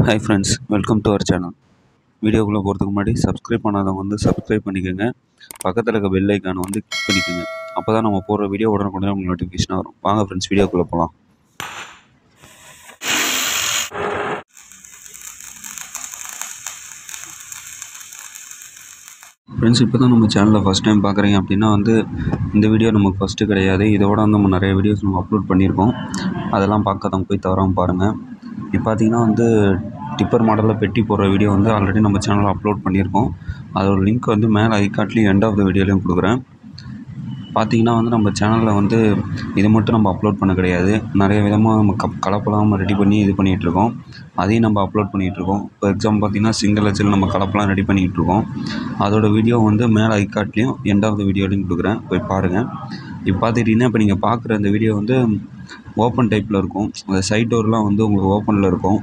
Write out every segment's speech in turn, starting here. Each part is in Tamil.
hi friends welcome to our channel வீடியோக்குள்ளே போகிறதுக்கு முன்னாடி சப்ஸ்கிரைப் பண்ணாதவங்க வந்து சப்ஸ்கிரைப் பண்ணிக்கோங்க பக்கத்தில் இருக்க பெல் ஐக்கானை வந்து கிளிக் பண்ணிக்கோங்க அப்போ தான் நம்ம போடுற வீடியோ உடனுக்குடனே உங்களுக்கு நோட்டிஃபிகேஷன் வரும் வாங்க ஃப்ரெண்ட்ஸ் வீடியோக்குள்ளே போகலாம் ஃப்ரெண்ட்ஸ் இப்போ தான் நம்ம சேனலில் ஃபஸ்ட் டைம் பார்க்குறீங்க அப்படின்னா வந்து இந்த வீடியோ நமக்கு ஃபஸ்ட்டு கிடையாது இதோட வந்து நம்ம நிறைய வீடியோஸ் நம்ம அப்லோட் பண்ணியிருக்கோம் அதெல்லாம் பார்க்காதவங்க போய் தவறாமல் பாருங்கள் இப்போ பார்த்தீங்கன்னா வந்து டிப்பர் மாடலில் பெட்டி போடுற வீடியோ வந்து ஆல்ரெடி நம்ம சேனலில் அப்லோட் பண்ணியிருக்கோம் அதோட லிங்க் வந்து மேலே ஐக்காட்லேயும் எண்ட் ஆஃப் த வீடியோலையும் கொடுக்குறேன் பார்த்தீங்கன்னா வந்து நம்ம சேனலில் வந்து இது மட்டும் நம்ம அப்லோட் பண்ண கிடையாது நிறைய விதமாக நம்ம கப் கலப்பெல்லாம் நம்ம ரெடி பண்ணி இது பண்ணிகிட்ருக்கோம் அதையும் நம்ம அப்லோட் பண்ணிகிட்ருக்கோம் இப்போ எக்ஸாம்பிள் பார்த்தீங்கன்னா சிங்கிள் ஹெச்சில் நம்ம கலப்பெல்லாம் ரெடி பண்ணிகிட்ருக்கோம் அதோட வீடியோ வந்து மேலே ஐக்காட்லேயும் எண்ட் ஆஃப் த வீடியோலையும் கொடுக்குறேன் போய் பாருங்கள் இப்போ பார்த்துக்கிட்டிங்கன்னா இப்போ நீங்கள் பார்க்குற இந்த வீடியோ வந்து ஓப்பன் டைப்பில் இருக்கும் அந்த சைட் டோர்லாம் வந்து உங்களுக்கு ஓப்பனில் இருக்கும்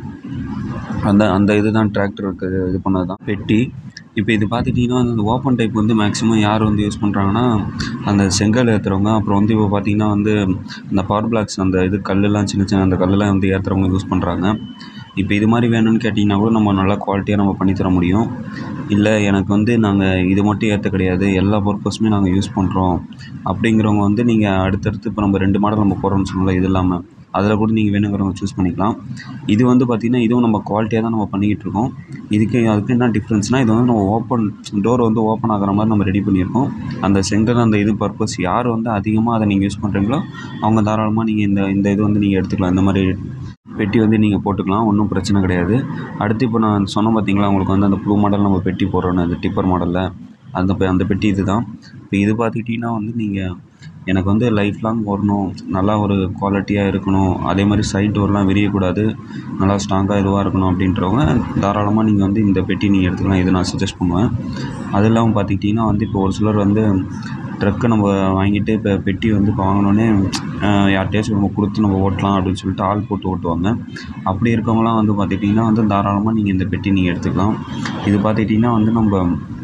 அந்த அந்த இது தான் டிராக்டருக்கு இது பண்ணது தான் பெட்டி இப்போ இது பார்த்துட்டிங்கன்னா அந்த ஓப்பன் டைப் வந்து மேக்ஸிமம் யார் வந்து யூஸ் பண்ணுறாங்கன்னா அந்த செங்கல் ஏற்றுறவங்க அப்புறம் வந்து இப்போ பார்த்திங்கன்னா வந்து இந்த பவர் பிளாக்ஸ் அந்த இது கல்லெல்லாம் சின்ன சின்ன அந்த கல்லெல்லாம் வந்து ஏற்றுறவங்க யூஸ் பண்ணுறாங்க இப்போ இது மாதிரி வேணும்னு கேட்டிங்கன்னா கூட நம்ம நல்லா குவாலிட்டியாக நம்ம பண்ணித்தர முடியும் இல்லை எனக்கு வந்து நாங்கள் இது மட்டும் ஏற்ற கிடையாது எல்லா பர்பஸுமே நாங்கள் யூஸ் பண்ணுறோம் அப்படிங்கிறவங்க வந்து நீங்கள் அடுத்தடுத்து இப்போ நம்ம ரெண்டு மாடல் நம்ம போடுறோம்னு சொல்லலாம் இது இல்லாமல் அதில் கூட நீங்கள் வேணுங்கிறவங்க சூஸ் பண்ணிக்கலாம் இது வந்து பார்த்திங்கன்னா இதுவும் நம்ம குவாலிட்டியாக தான் நம்ம பண்ணிக்கிட்டு இருக்கோம் இதுக்கு அதுக்கு என்ன டிஃப்ரென்ஸ்னால் இது வந்து நம்ம ஓப்பன் டோர் வந்து ஓப்பன் ஆகிற மாதிரி நம்ம ரெடி பண்ணியிருக்கோம் அந்த செங்கல் அந்த இது பர்பஸ் யார் வந்து அதிகமாக அதை நீங்கள் யூஸ் பண்ணுறீங்களோ அவங்க தாராளமாக நீங்கள் இந்த இந்த இது வந்து நீங்கள் எடுத்துக்கலாம் இந்த மாதிரி பெட்டி வந்து நீங்கள் போட்டுக்கலாம் ஒன்றும் பிரச்சனை கிடையாது அடுத்து இப்போ நான் சொன்னேன் பார்த்தீங்களா உங்களுக்கு வந்து அந்த ப்ளூ மாடல் நம்ம பெட்டி போடுறோன்னு அந்த டிப்பர் மாடலில் அந்த பெ- அந்த பெட்டி இது தான் இப்போ இது பார்த்துக்கிட்டிங்கன்னா வந்து நீங்கள் எனக்கு வந்து லைஃப் லாங் வரணும் நல்லா ஒரு குவாலிட்டியாக இருக்கணும் அதே மாதிரி சைட் டோர்லாம் விரியக்கூடாது நல்லா ஸ்ட்ராங்காக இதுவாக இருக்கணும் அப்படின்றவங்க தாராளமாக நீங்கள் வந்து இந்த பெட்டி நீங்கள் எடுத்துக்கலாம் இது நான் சஜஸ்ட் பண்ணுவேன் அது இல்லாமல் பார்த்துக்கிட்டிங்கன்னா வந்து இப்போ ஒரு சிலர் வந்து ட்ரக்கு நம்ம வாங்கிட்டு இப்போ பெட்டி வந்து இப்போ வாங்கினோடனே யார்கிட்டயாச்சும் நம்ம கொடுத்து நம்ம ஓட்டலாம் அப்படின்னு சொல்லிட்டு ஆள் போட்டு ஓட்டுவாங்க அப்படி இருக்கவங்களாம் வந்து பார்த்துக்கிட்டிங்கன்னா வந்து தாராளமாக நீங்கள் இந்த பெட்டி நீங்கள் எடுத்துக்கலாம் இது பார்த்துக்கிட்டிங்கன்னா வந்து நம்ம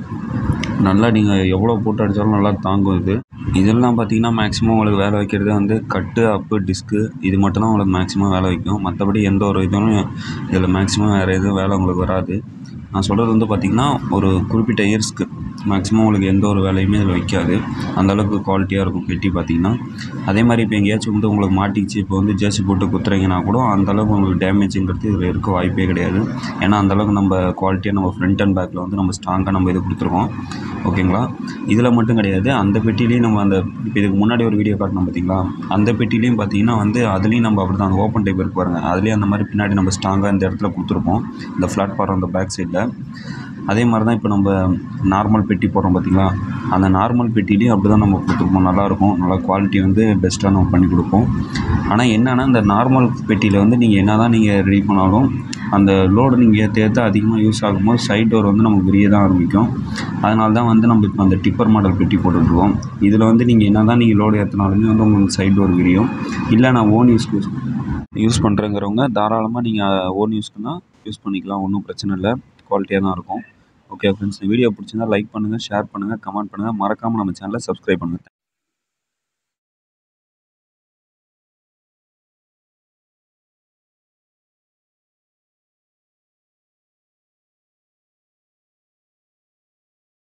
நல்லா நீங்கள் எவ்வளோ போட்டு அடித்தாலும் நல்லா தாங்கும் இது இதெல்லாம் பார்த்தீங்கன்னா மேக்ஸிமம் உங்களுக்கு வேலை வைக்கிறது வந்து கட்டு அப்பு டிஸ்க்கு இது மட்டும் தான் உங்களுக்கு மேக்ஸிமம் வேலை வைக்கும் மற்றபடி எந்த ஒரு இதுவும் இதில் மேக்ஸிமம் வேறு எதுவும் வேலை உங்களுக்கு வராது நான் சொல்கிறது வந்து பார்த்திங்கன்னா ஒரு குறிப்பிட்ட இயர்ஸ்க்கு மேக்ஸிமம் உங்களுக்கு எந்த ஒரு வேலையுமே இதில் வைக்காது அந்தளவுக்கு குவாலிட்டியாக இருக்கும் பெட்டி பார்த்திங்கன்னா அதே மாதிரி இப்போ எங்கேயாச்சும் வந்து உங்களுக்கு மாட்டிக்கிச்சு இப்போ வந்து ஜேசி போட்டு குத்துறீங்கன்னா கூட அந்தளவுக்கு உங்களுக்கு டேமேஜுங்கிறது இதில் இருக்க வாய்ப்பே கிடையாது ஏன்னா அந்தளவுக்கு நம்ம குவாலிட்டியாக நம்ம ஃப்ரண்ட் அண்ட் பேக்கில் வந்து நம்ம ஸ்ட்ராங்காக நம்ம இது கொடுத்துருக்கோம் ஓகேங்களா இதில் மட்டும் கிடையாது அந்த பெட்டிலையும் நம்ம அந்த இப்போ இதுக்கு முன்னாடி ஒரு வீடியோ காட்டினோம் பார்த்தீங்களா அந்த பெட்டிலையும் பார்த்தீங்கன்னா வந்து அதுலேயும் நம்ம அப்படி தான் ஓப்பன் டைப் இருக்கு பாருங்க அதுலேயும் அந்த மாதிரி பின்னாடி நம்ம ஸ்ட்ராங்காக இந்த இடத்துல கொடுத்துருப்போம் இந்த ஃப்ளாட் பார் அந்த பேக் சைடில் அதே மாதிரி தான் இப்போ நம்ம நார்மல் பெட்டி போடுறோம் பார்த்தீங்களா அந்த நார்மல் பெட்டிலையும் அப்படி தான் நம்ம கொடுத்துருப்போம் நல்லாயிருக்கும் நல்லா குவாலிட்டி வந்து பெஸ்ட்டாக நம்ம பண்ணி கொடுப்போம் ஆனால் என்னென்னா இந்த நார்மல் பெட்டியில் வந்து நீங்கள் என்ன தான் நீங்கள் ரெடி பண்ணாலும் அந்த லோடு நீங்கள் ஏற்ற ஏற்ற அதிகமாக யூஸ் ஆகும்போது சைட் டோர் வந்து நமக்கு விரிய தான் ஆரம்பிக்கும் அதனால தான் வந்து நம்ம இப்போ அந்த டிப்பர் மாடல் பெட்டி போட்டுட்ருக்கோம் இதில் வந்து நீங்கள் என்ன தான் நீங்கள் லோடு ஏற்றினாலுமே வந்து உங்களுக்கு சைட் டோர் விரியும் இல்லை நான் ஓன் யூஸ்க்கு யூஸ் பண்ணுறேங்கிறவங்க தாராளமாக நீங்கள் ஓன் யூஸ்க்குனா யூஸ் பண்ணிக்கலாம் ஒன்றும் பிரச்சனை இல்லை குவாலிட்டியாக தான் இருக்கும் ஓகே ஃப்ரெண்ட்ஸ் இந்த வீடியோ பிடிச்சிருந்தா லைக் பண்ணுங்கள் ஷேர் பண்ணுங்கள் கமெண்ட் பண்ணுங்கள் மறக்காமல் நம்ம சேனலை சப்ஸ்கிரைப் பண்ணுங்கள்